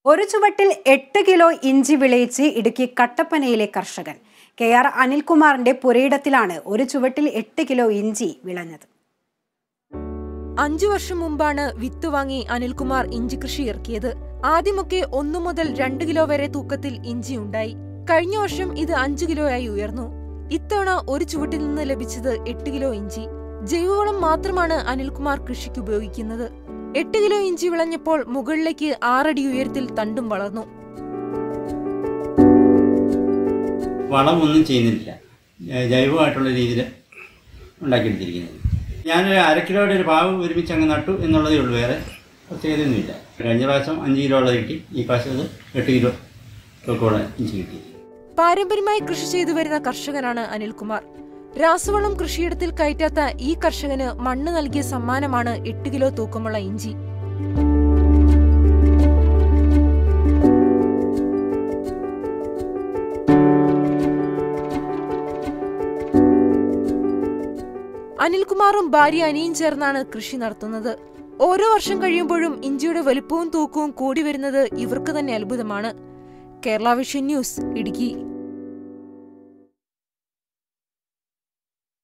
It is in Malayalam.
ഒരു ചുവട്ടിൽ എട്ട് കിലോ ഇഞ്ചി വിളയിച്ച് ഇടുക്കി കട്ടപ്പനയിലെ കർഷകൻ കെ ആർ അനിൽകുമാറിന്റെ പുരയിടത്തിലാണ് ഒരു ചുവട്ടിൽ എട്ട് കിലോ ഇഞ്ചി വിളഞ്ഞത് അഞ്ചു വർഷം മുമ്പാണ് വിത്ത് വാങ്ങി അനിൽകുമാർ ഇഞ്ചി കൃഷി ഇറക്കിയത് ആദ്യമൊക്കെ ഒന്നു മുതൽ രണ്ട് കിലോ വരെ തൂക്കത്തിൽ ഇഞ്ചി ഉണ്ടായി കഴിഞ്ഞ വർഷം ഇത് അഞ്ചു കിലോയായി ഉയർന്നു ഇത്തവണ ഒരു ചുവട്ടിൽ നിന്ന് ലഭിച്ചത് എട്ട് കിലോ ഇഞ്ചി ജൈവവളം മാത്രമാണ് അനിൽകുമാർ കൃഷിക്ക് ഉപയോഗിക്കുന്നത് എട്ട് കിലോ ഇഞ്ചി വിളഞ്ഞപ്പോൾ മുകളിലേക്ക് ആറടി ഉയരത്തിൽ തണ്ടും വളർന്നു വളമൊന്നും ചെയ്യുന്നില്ല ജൈ- ജൈവമായിട്ടുള്ള രീതിയിൽ ഉണ്ടാക്കിയെടുത്തിരിക്കുന്നത് ഞാനൊരു അര കിലോയുടെ ഒരു പാവ് ഒരുമിച്ച് അങ്ങ് നട്ടു എന്നുള്ളതേ ഉള്ളൂ വേറെ പ്രത്യേകതയൊന്നുമില്ല കഴിഞ്ഞ പ്രാവശ്യം അഞ്ച് കിലോ ഉള്ളത് കിട്ടി ഈ പ്രാവശ്യം അത് എട്ട് കിലോ ഒക്കെ ഇഞ്ചി കിട്ടി പാരമ്പര്യമായി കൃഷി ചെയ്തു വരുന്ന കർഷകനാണ് അനിൽകുമാർ രാസവളം കൃഷിയിടത്തിൽ കയറ്റാത്ത ഈ കർഷകന് മണ്ണ് നൽകിയ സമ്മാനമാണ് എട്ട് കിലോ തൂക്കമുള്ള ഇഞ്ചി അനിൽകുമാറും ഭാര്യ അനിയും ചേർന്നാണ് കൃഷി നടത്തുന്നത് ഓരോ വർഷം കഴിയുമ്പോഴും ഇഞ്ചിയുടെ വലുപ്പവും തൂക്കവും കൂടി വരുന്നത് ഇവർക്ക് തന്നെ അത്ഭുതമാണ് കേരള വിഷൻ ന്യൂസ് ഇടുക്കി